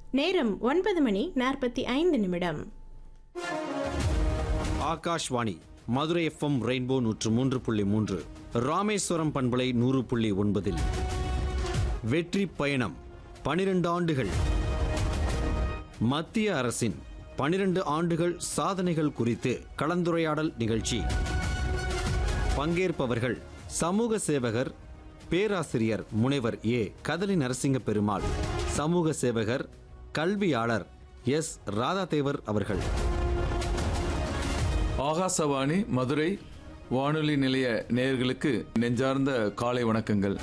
நேரம் ஒன்பது மணி நாற்பத்தி ஐந்து நிமிடம் ஆகாஷ்வாணி மதுரை எஃப்எம் ரெயின்போ நூற்று மூன்று புள்ளி மூன்று ராமேஸ்வரம் பண்பலை நூறு புள்ளி ஒன்பதில் வெற்றி பயணம் பனிரெண்டு ஆண்டுகள் மத்திய அரசின் பனிரெண்டு ஆண்டுகள் சாதனைகள் குறித்து கலந்துரையாடல் நிகழ்ச்சி பங்கேற்பவர்கள் சமூக சேவகர் பேராசிரியர் முனைவர் ஏ கதலி நரசிங்க பெருமாள் சமூக சேவகர் கல்வியாளர் எஸ் ராதாதேவர் அவர்கள் ஆகாசவாணி மதுரை வானொலி நிலைய நேயர்களுக்கு நெஞ்சார்ந்த காலை வணக்கங்கள்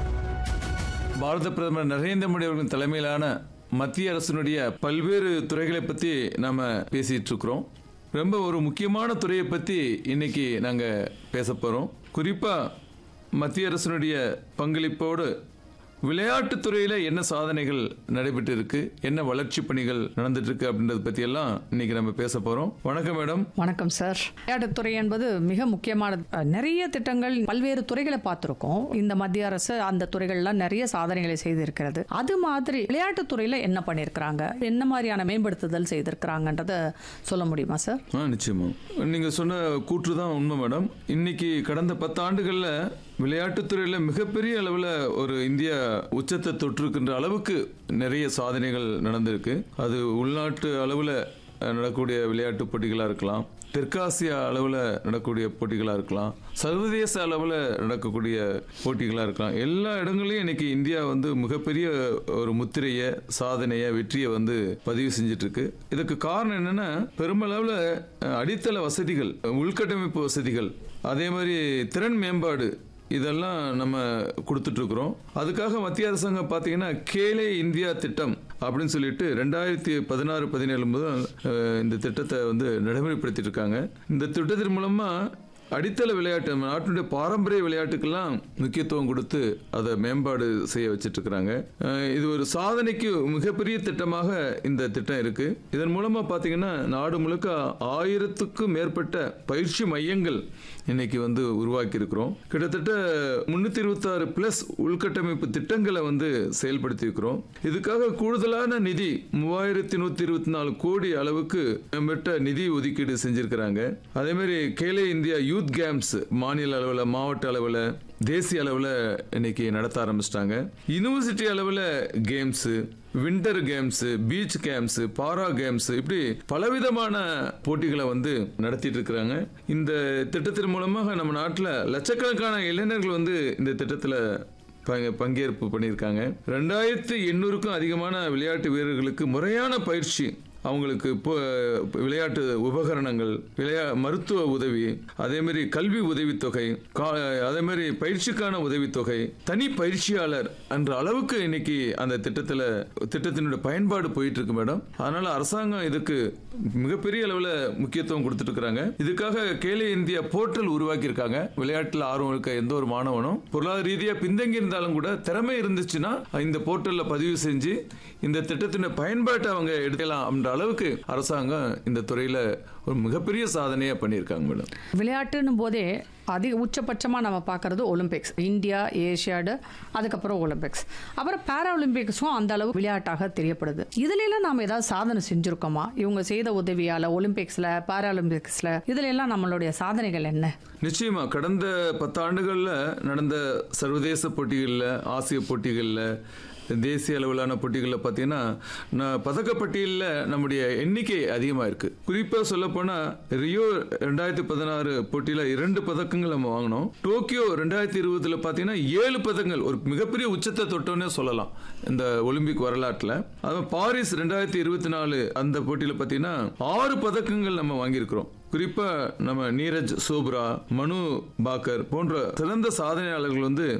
பாரத பிரதமர் நரேந்திர மோடி அவர்களின் தலைமையிலான மத்திய அரசினுடைய பல்வேறு துறைகளை பற்றி நாம பேசிட்டு இருக்கிறோம் ரொம்ப ஒரு முக்கியமான துறையை பற்றி இன்னைக்கு நாங்கள் பேச போகிறோம் குறிப்பாக மத்திய அரசினுடைய பங்களிப்போடு விளையாட்டுத் துறையில என்ன சாதனைகள் நடைபெற்று இருக்கு என்ன வளர்ச்சி பணிகள் நடந்துட்டு இருக்கு அப்படின்றத பத்தி எல்லாம் இன்னைக்கு நம்ம பேச போறோம் வணக்கம் மேடம் வணக்கம் சார் விளையாட்டுத்துறை என்பது மிக முக்கியமானது அஹ், நிறைய திட்டங்கள் பல்வேறு துறைகளை பார்த்துருக்கோம் இந்த மத்திய அரசு அந்த துறைகள்லாம் நிறைய சாதனைகளை செய்திருக்கிறது அது மாதிரி விளையாட்டுத்துறையில என்ன பண்ணியிருக்கிறாங்க என்ன மாதிரியான மேம்படுத்துதல் செய்திருக்கிறாங்கன்றத சொல்ல முடியுமா சார் ஆ நிச்சயமா நீங்க சொன்ன கூற்று தான் உண்மை மேடம் இன்னைக்கு கடந்த பத்து ஆண்டுகள்ல விளையாட்டுத்துறையில மிகப்பெரிய அளவில் ஒரு இந்தியா உச்சத்தை தொற்றிருக்கின்ற அளவுக்கு நிறைய சாதனைகள் நடந்திருக்கு அது உள்நாட்டு அளவில் நடக்கக்கூடிய விளையாட்டு போட்டிகளாக இருக்கலாம் தெற்காசிய அளவில் நடக்கக்கூடிய போட்டிகளாக இருக்கலாம் சர்வதேச அளவில் நடக்கக்கூடிய போட்டிகளாக இருக்கலாம் எல்லா இடங்களையும் இன்னைக்கு இந்தியா வந்து மிகப்பெரிய ஒரு முத்திரையை சாதனையை வெற்றியை வந்து பதிவு செஞ்சுட்டு இருக்கு இதுக்கு காரணம் என்னன்னா பெருமளவில் அஹ், அடித்தள வசதிகள் உள்கட்டமைப்பு வசதிகள் அதே மாதிரி திறன் மேம்பாடு இதெல்லாம் நம்ம கொடுத்துட்டு இருக்கிறோம் அதுக்காக மத்திய அரசாங்கம் பார்த்தீங்கன்னா கேலே இந்தியா திட்டம் அப்படின்னு சொல்லிட்டு ரெண்டாயிரத்தி பதினாறு பதினேழு முதல் அஹ், இந்த திட்டத்தை வந்து நடைமுறைப்படுத்திட்டு இருக்காங்க இந்த திட்டத்தின் மூலமா அடித்தள விளையாட்டு நம்ம நாட்டினுடைய பாரம்பரிய விளையாட்டுக்கெல்லாம் முக்கியத்துவம் கொடுத்து அதை மேம்பாடு செய்ய வச்சிட்டு இருக்கிறாங்க அஹ், இது ஒரு சாதனைக்கு மிகப்பெரிய திட்டமாக இந்த திட்டம் இருக்கு இதன் மூலமா பாத்தீங்கன்னா நாடு முழுக்க ஆயிரத்துக்கும் மேற்பட்ட பயிற்சி மையங்கள் இன்னைக்கு வந்து உருவாக்கி இருக்கிறோம் கிட்டத்தட்ட முன்னூத்தி இருபத்தி ஆறு பிளஸ் உள்கட்டமைப்பு திட்டங்களை வந்து செயல்படுத்தி இருக்கிறோம் இதுக்காக கூடுதலான நிதி மூவாயிரத்தி நூத்தி இருபத்தி நாலு கோடி அளவுக்கு மேம்பட்ட நிதி ஒதுக்கீடு செஞ்சிருக்கிறாங்க அதே மாதிரி கேலே இந்தியா யூத் கேம்ஸ் மாநில அளவில் மாவட்ட அளவில் தேசிய அளவில் இன்னைக்கு நடத்த ஆரம்பிச்சிட்டாங்க யூனிவர்சிட்டி அளவில் games winter games beach games para games இப்படி பலவிதமான போட்டிகளை வந்து நடத்திட்டு இருக்கிறாங்க இந்த திட்டத்தின் மூலமாக நம்ம நாட்டில் லட்சக்கணக்கான இளைஞர்கள் வந்து இந்த திட்டத்தில் பங்க- பங்கேற்பு பண்ணியிருக்காங்க ரெண்டாயிரத்து எண்ணூறுக்கும் அதிகமான விளையாட்டு வீரர்களுக்கு முறையான பயிற்சி அவங்களுக்கு இப்போ விளையாட்டு உபகரணங்கள் விளையா மருத்துவ உதவி அதே மாதிரி கல்வி உதவித்தொகை கா- அதே மாதிரி பயிற்சிக்கான உதவித்தொகை தனி பயிற்சியாளர் என்ற அளவுக்கு இன்னைக்கு அந்த திட்டத்தில் திட்டத்தினுடைய பயன்பாடு போயிட்டு இருக்கு மேடம் அதனால அரசாங்கம் இதுக்கு மிகப்பெரிய அளவில் முக்கியத்துவம் கொடுத்துட்டு இருக்காங்க இதுக்காக கேலே இந்தியா போர்ட்டல் உருவாக்கி இருக்காங்க விளையாட்டுல ஆர்வம் இருக்க எந்த ஒரு மாணவனும் பொருளாதார ரீதியா பின்தங்கி இருந்தாலும் கூட திறமை இருந்துச்சுன்னா இந்த போர்ட்டல்ல பதிவு செஞ்சு இந்த திட்டத்தின் பயன்பாட்டை அவங்க எடுக்கலாம் அப்படின்ற அளவுக்கு அரசாங்கம் இந்த துறையில ஒரு மிகப்பெரிய சாதனையா பண்ணியிருக்காங்க மேடம் விளையாட்டுன்னும் போதே அதிக உச்சபட்சமாக நம்ம பார்க்கறது ஒலிம்பிக்ஸ் இந்தியா ஏஷியாடு அதுக்கப்புறம் ஒலிம்பிக்ஸ் அப்புறம் பேரா ஒலிம்பிக்ஸும் அந்த அளவு விளையாட்டாக தெரியப்படுது இதுல எல்லாம் நாம ஏதாவது சாதனை செஞ்சிருக்கோமா இவங்க செய்த உதவியால ஒலிம்பிக்ஸ்ல பேரா ஒலிம்பிக்ஸ்ல இதுல எல்லாம் நம்மளுடைய சாதனைகள் என்ன நிச்சயமா கடந்த பத்தாண்டுகள்ல நடந்த சர்வதேச போட்டிகளில் ஆசிய போட்டிகளில் தேசிய அளவிலான போட்டிகளில் பார்த்தீங்கன்னா நான் பதக்கப்பட்டியலில் நம்முடைய எண்ணிக்கை அதிகமாக இருக்கு குறிப்பாக சொல்லப்போனால் ரியோ ரெண்டாயிரத்தி பதினாறு போட்டியில் இரண்டு பதக்கங்கள் நம்ம வாங்கினோம் டோக்கியோ ரெண்டாயிரத்தி இருபதுல பார்த்தீங்கன்னா ஏழு பதக்கங்கள் ஒரு மிகப்பெரிய உச்சத்தை தொட்டோன்னே சொல்லலாம் இந்த ஒலிம்பிக் வரலாற்றில் அது பாரிஸ் ரெண்டாயிரத்தி இருபத்தி நாலு அந்த போட்டியில் பார்த்தீங்கன்னா ஆறு பதக்கங்கள் நம்ம வாங்கியிருக்கிறோம் குறிப்பா நம்ம நீரஜ் சோப்ரா மனு பாக்கர் போன்ற சிறந்த சாதனையாளர்கள் வந்து